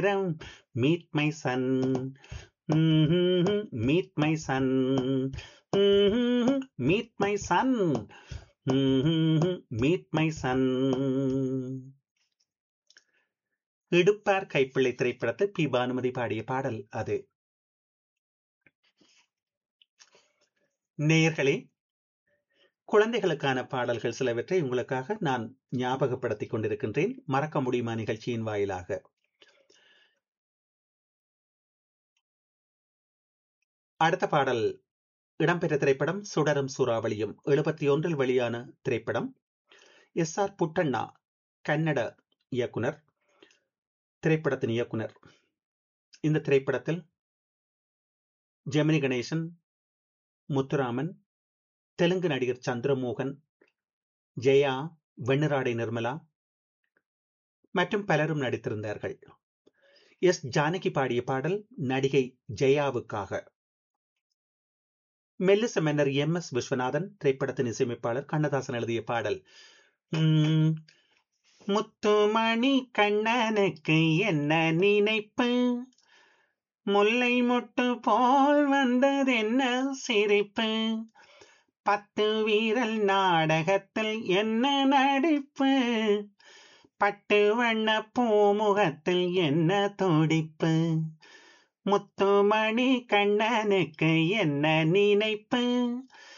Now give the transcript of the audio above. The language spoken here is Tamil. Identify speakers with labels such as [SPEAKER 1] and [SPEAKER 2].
[SPEAKER 1] meet my son meet my son meet my son meet my son Iduppar Kaippillai திரைப்படத்தில் பி பானுமதி பாடிய பாடல் அது நேயர்களே குழந்தைகளுக்கான பாடல்கள் சிலவற்றை உங்களுக்காக நான் ஞாபகப்படுத்திக் கொண்டிருக்கின்றேன் மறக்க முடியுமா நிகழ்ச்சியின் வாயிலாக அடுத்த பாடல் இடம்பெற்ற திரைப்படம் சுடரும் சூறாவளியும் எழுபத்தி ஒன்றில் வெளியான திரைப்படம் எஸ் ஆர் புட்டண்ணா கன்னட இயக்குனர் திரைப்படத்தின் இயக்குனர் இந்த திரைப்படத்தில் ஜெமினி கணேசன் முத்துராமன் தெலுங்கு நடிகர் சந்திரமோகன் ஜெயா வெண்ணிராடை நிர்மலா மற்றும் பலரும் நடித்திருந்தார்கள் எஸ் ஜானகி பாடிய பாடல் நடிகை ஜெயாவுக்காக மெல்லிச மன்னர் எம் எஸ் விஸ்வநாதன் திரைப்படத்தின் இசையமைப்பாளர் கண்ணதாசன் எழுதிய பாடல் முத்துமணி கண்ணனுக்கு என்ன நினைப்பு முல்லை முட்டு போல் வந்தது என்ன சிரிப்பு பத்து வீரல் நாடகத்தில் என்ன நடிப்பு பட்டு வண்ண பூமுகத்தில் என்ன துடிப்பு முத்துமணி கண்ணனுக்கு என்ன நினைப்பு